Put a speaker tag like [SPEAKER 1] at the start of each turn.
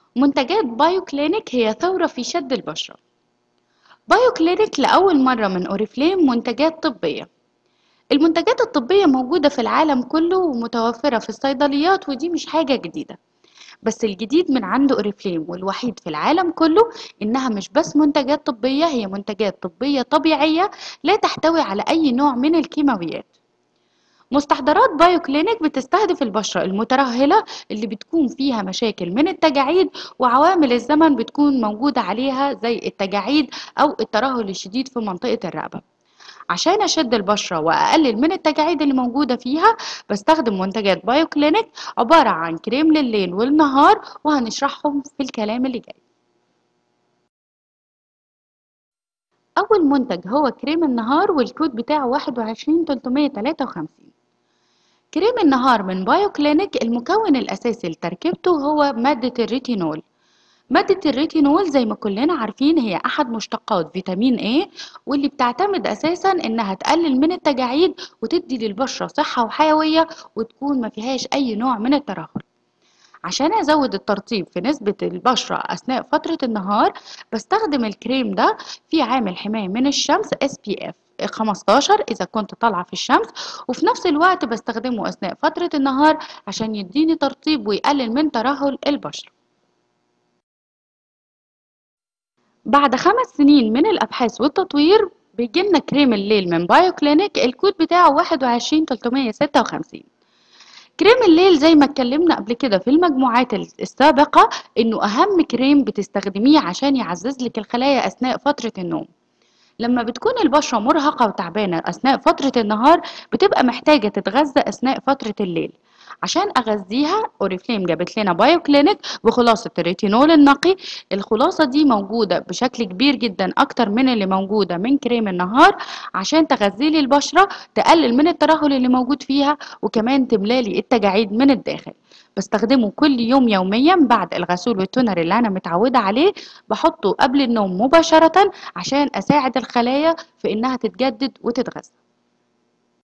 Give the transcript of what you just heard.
[SPEAKER 1] منتجات بايو كلينيك هي ثورة في شد البشرة بايو كلينيك لأول مرة من أوريفليم منتجات طبية المنتجات الطبية موجودة في العالم كله ومتوفرة في الصيدليات ودي مش حاجة جديدة بس الجديد من عند أوريفليم والوحيد في العالم كله إنها مش بس منتجات طبية هي منتجات طبية طبيعية لا تحتوي على أي نوع من الكيماويات مستحضرات بايو كلينيك بتستهدف البشرة المترهلة اللي بتكون فيها مشاكل من التجاعيد وعوامل الزمن بتكون موجودة عليها زي التجاعيد أو الترهل الشديد في منطقة الرقبة عشان أشد البشرة وأقلل من التجاعيد اللي موجودة فيها بستخدم منتجات بايو كلينيك عبارة عن كريم لليل والنهار وهنشرحهم في الكلام اللي جاي أول منتج هو كريم النهار والكود بتاعه واحد وعشرين تلتمية تلاتة وخمسين كريم النهار من بايو كلينيك المكون الأساسي لتركيبته هو مادة الريتينول مادة الريتينول زي ما كلنا عارفين هي أحد مشتقات فيتامين A واللي بتعتمد أساسا إنها تقلل من التجاعيد وتدي للبشرة صحة وحيوية وتكون ما فيهاش أي نوع من الترهل عشان أزود الترطيب في نسبة البشرة أثناء فترة النهار بستخدم الكريم ده في عامل حماية من الشمس SPF 15 إذا كنت طالعة في الشمس وفي نفس الوقت بستخدمه أثناء فترة النهار عشان يديني ترطيب ويقلل من ترهل البشرة بعد خمس سنين من الأبحاث والتطوير بيجيلنا كريم الليل من بايو كلينيك الكود بتاعه واحد وعشرين تلتمية ستة وخمسين كريم الليل زي ما اتكلمنا قبل كده في المجموعات السابقة انه اهم كريم بتستخدميه عشان يعزز لك الخلايا اثناء فترة النوم لما بتكون البشرة مرهقة وتعبانة أثناء فترة النهار بتبقى محتاجة تتغذى أثناء فترة الليل عشان أغذيها أوريفليم جابت لنا بايو كلينيك بخلاصة الريتينول النقي الخلاصة دي موجودة بشكل كبير جدا أكتر من اللي موجودة من كريم النهار عشان تغذي لي البشرة تقلل من الترهل اللي موجود فيها وكمان تملالي التجاعيد من الداخل بستخدمه كل يوم يوميا بعد الغسول والتونر اللي انا متعودة عليه بحطه قبل النوم مباشرة عشان اساعد الخلايا في انها تتجدد وتتغذى